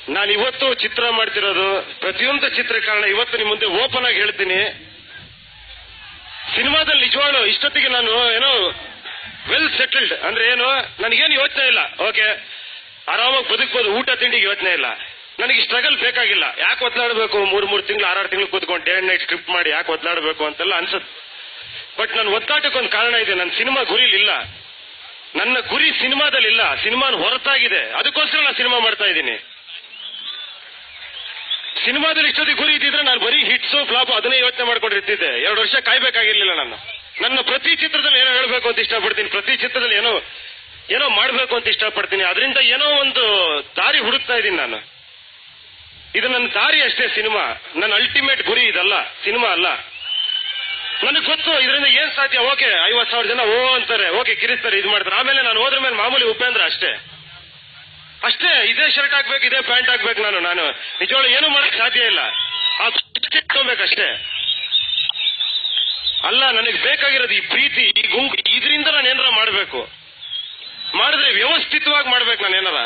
ನಾನು ಇವತ್ತು ಚಿತ್ರ ಮಾಡ್ತಿರೋದು ಪ್ರತಿಯೊಂದು ಚಿತ್ರೀಕರಣ ಇವತ್ತು ನಿಮ್ಮ ಮುಂದೆ ಓಪನ್ ಆಗಿ ಹೇಳ್ತೀನಿ ಸಿನಿಮಾದಲ್ಲಿ ನಿಜವಾಗ್ಲು ಇಷ್ಟೊತ್ತಿಗೆ ನಾನು ಏನೋ ವೆಲ್ ಸೆಟಲ್ಡ್ ಅಂದ್ರೆ ಏನು ನನಗೇನು ಯೋಚನೆ ಇಲ್ಲ ಓಕೆ ಆರಾಮಾಗಿ ಬದುಕ್ಬೋದು ಊಟ ತಿಂಡಿಗೆ ಯೋಚನೆ ಇಲ್ಲ ನನಗೆ ಸ್ಟ್ರಗಲ್ ಬೇಕಾಗಿಲ್ಲ ಯಾಕೆ ಒತ್ತಲಾಡಬೇಕು ಮೂರ್ ಮೂರು ತಿಂಗಳು ಆರಾರು ತಿಂಗಳು ಕೂತ್ಕೊಂಡು ಡೇ ಅಂಡ್ ನೈಟ್ ಸ್ಕ್ರಿಪ್ಟ್ ಮಾಡಿ ಯಾಕೆ ಒತ್ತಲಾಡಬೇಕು ಅಂತೆಲ್ಲ ಅನ್ಸುತ್ತೆ ಬಟ್ ನನ್ನ ಒತ್ತಾಟಕ್ಕೆ ಒಂದು ಕಾರಣ ಇದೆ ನನ್ನ ಸಿನಿಮಾ ಗುರಿಲಿಲ್ಲ ನನ್ನ ಗುರಿ ಸಿನಿಮಾದಲ್ಲಿ ಇಲ್ಲ ಸಿನಿಮಾನ ಹೊರತಾಗಿದೆ ಅದಕ್ಕೋಸ್ಕರ ನಾನು ಸಿನಿಮಾ ಮಾಡ್ತಾ ಇದ್ದೀನಿ ಸಿನಿಮಾದಲ್ಲಿ ಇಷ್ಟೊತ್ತಿಗೆ ಗುರಿ ಇದ್ದಿದ್ರೆ ನಾನು ಬರೀ ಹಿಟ್ಸು ಫ್ಲಾಪ್ ಅದನ್ನೇ ಯೋಚನೆ ಮಾಡ್ಕೊಂಡಿರ್ತಿದ್ದೆ ಎರಡು ವರ್ಷ ಕಾಯ್ಬೇಕಾಗಿರ್ಲಿಲ್ಲ ನಾನು ನನ್ನ ಪ್ರತಿ ಚಿತ್ರದಲ್ಲಿ ಏನೋ ಹೇಳ್ಬೇಕು ಅಂತ ಇಷ್ಟಪಡ್ತೀನಿ ಪ್ರತಿ ಚಿತ್ರದಲ್ಲಿ ಏನೋ ಏನೋ ಮಾಡ್ಬೇಕು ಅಂತ ಇಷ್ಟಪಡ್ತೀನಿ ಅದರಿಂದ ಏನೋ ಒಂದು ದಾರಿ ಹುಡುಕ್ತಾ ಇದ್ದೀನಿ ನಾನು ಇದು ನನ್ನ ದಾರಿ ಅಷ್ಟೇ ಸಿನಿಮಾ ನನ್ನ ಅಲ್ಟಿಮೇಟ್ ಗುರಿ ಇದಲ್ಲ ಸಿನಿಮಾ ಅಲ್ಲ ನನಗೆ ಗೊತ್ತು ಇದರಿಂದ ಏನ್ ಸಾಧ್ಯ ಓಕೆ ಐವತ್ ಸಾವಿರ ಜನ ಓ ಅಂತಾರೆ ಓಕೆ ಕಿರಿಸ್ತಾರೆ ಇದು ಮಾಡ್ತಾರೆ ಆಮೇಲೆ ನಾನು ಹೋದ್ರ ಮೇಲೆ ಮಾಮೂಲಿ ಉಪೇಂದ್ರ ಅಷ್ಟೇ ಅಷ್ಟೇ ಇದೇ ಶರ್ಟ್ ಹಾಕ್ಬೇಕು ಇದೇ ಪ್ಯಾಂಟ್ ಹಾಕ್ಬೇಕು ನಾನು ನಾನು ನಿಜವಾಗ್ಲೂ ಏನು ಮಾಡಕ್ ಸಾಧ್ಯ ಇಲ್ಲ ಆ ಅಷ್ಟೇ ಅಲ್ಲ ನನಗೆ ಬೇಕಾಗಿರೋದು ಈ ಪ್ರೀತಿ ಈ ಗುಂಪು ಇದರಿಂದ ನಾನು ಏನಾರ ಮಾಡಬೇಕು ಮಾಡಿದ್ರೆ ವ್ಯವಸ್ಥಿತವಾಗಿ ಮಾಡ್ಬೇಕು ನಾನು ಏನಾರ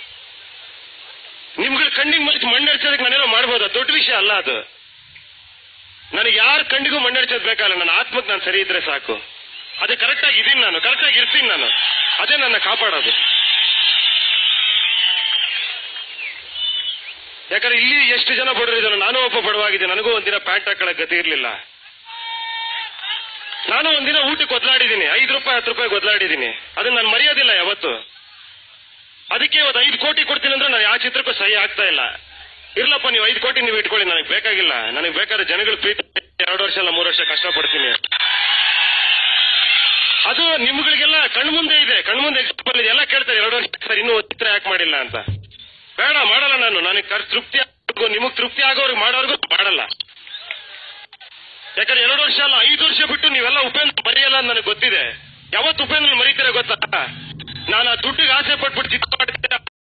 ನಿಮ್ಗಳ ಕಣ್ಣಿಗೆ ಮಚ್ಚಿ ಮಣ್ಣೆಡ್ಸೋದಕ್ಕೆ ನಾನೇನೋ ಮಾಡ್ಬೋದಾ ದೊಡ್ಡ ವಿಷಯ ಅಲ್ಲ ಅದು ನನಗೆ ಯಾರ ಕಣ್ಣಿಗೂ ಮಣ್ಣೆಡ್ಸೋದು ಬೇಕಲ್ಲ ನನ್ನ ಆತ್ಮಕ್ಕೆ ನಾನು ಸರಿ ಇದ್ರೆ ಸಾಕು ಅದೇ ಕರೆಕ್ಟಾಗಿ ಇದೀನಿ ನಾನು ಕರೆಕ್ಟಾಗಿ ಇರ್ತೀನಿ ನಾನು ಅದೇ ನನ್ನ ಕಾಪಾಡೋದು ಯಾಕಂದ್ರೆ ಇಲ್ಲಿ ಎಷ್ಟು ಜನ ಬಡವರಿದ್ದಾರೆ ನಾನು ಒಬ್ಬ ಬಡವಾಗಿದೆ ನನಗೂ ಒಂದಿನ ಪ್ಯಾಂಟ್ ಹಾಕೊಳ್ಳೋ ಗತಿ ಇರಲಿಲ್ಲ ನಾನು ಒಂದಿನ ಊಟಕ್ಕೆ ಒದ್ಲಾಡಿದ್ದೀನಿ ಐದು ರೂಪಾಯಿ ಹತ್ತು ರೂಪಾಯಿ ಒದ್ಲಾಡಿದ್ದೀನಿ ಅದನ್ನ ನಾನು ಮರೆಯೋದಿಲ್ಲ ಯಾವತ್ತು ಅದಕ್ಕೆ ಇವತ್ತು ಐದು ಕೋಟಿ ಕೊಡ್ತೀನಿ ಅಂದ್ರೆ ನಾನು ಯಾವ ಚಿತ್ರಕ್ಕೂ ಸಹಿ ಆಗ್ತಾ ಇಲ್ಲ ಇರ್ಲಪ್ಪ ನೀವು ಐದು ಕೋಟಿ ನೀವು ಇಟ್ಕೊಳ್ಳಿ ನನಗೆ ಬೇಕಾಗಿಲ್ಲ ನನಗೆ ಬೇಕಾದ್ರೆ ಜನಗಳ ಪ್ರೀತಿ ಎರಡು ವರ್ಷ ಅಲ್ಲ ಮೂರು ವರ್ಷ ಕಷ್ಟಪಡ್ತೀನಿ ಅದು ನಿಮ್ಗಳಿಗೆಲ್ಲ ಕಣ್ಮುಂದೆ ಇದೆ ಕಣ್ಮುಂದೆ ಎಕ್ಸಾಂಪಲ್ ಇದೆ ಎಲ್ಲ ಕೇಳ್ತಾರೆ ಎರಡು ವರ್ಷ ಸರ್ ಇನ್ನೂ ಒಂದ್ ಚಿತ್ರ ಯಾಕೆ ಮಾಡಿಲ್ಲ ಅಂತ ಬೇಡ ಮಾಡಲ್ಲ ನಾನು ನನಗೆ ಕರ್ ತೃಪ್ತಿ ಆಗೋ ನಿಮಗ್ ತೃಪ್ತಿ ಆಗೋರ್ಗೆ ಮಾಡೋರ್ಗು ಮಾಡಲ್ಲ ಯಾಕಂದ್ರೆ ಎರಡು ವರ್ಷ ಅಲ್ಲ ಐದು ವರ್ಷ ಬಿಟ್ಟು ನೀವೆಲ್ಲ ಉಪೇಂದ್ರ ಮರೆಯಲ್ಲ ಅಂತ ನನಗೆ ಗೊತ್ತಿದೆ ಯಾವತ್ತು ಉಪೇಂದ್ರ ಮರೀತೀರ ಗೊತ್ತಾ ನಾನು ಆ ದುಡ್ಡಿಗೆ ಆಸೆ ಪಟ್ಬಿಟ್ಟು ಚಿತ್ರ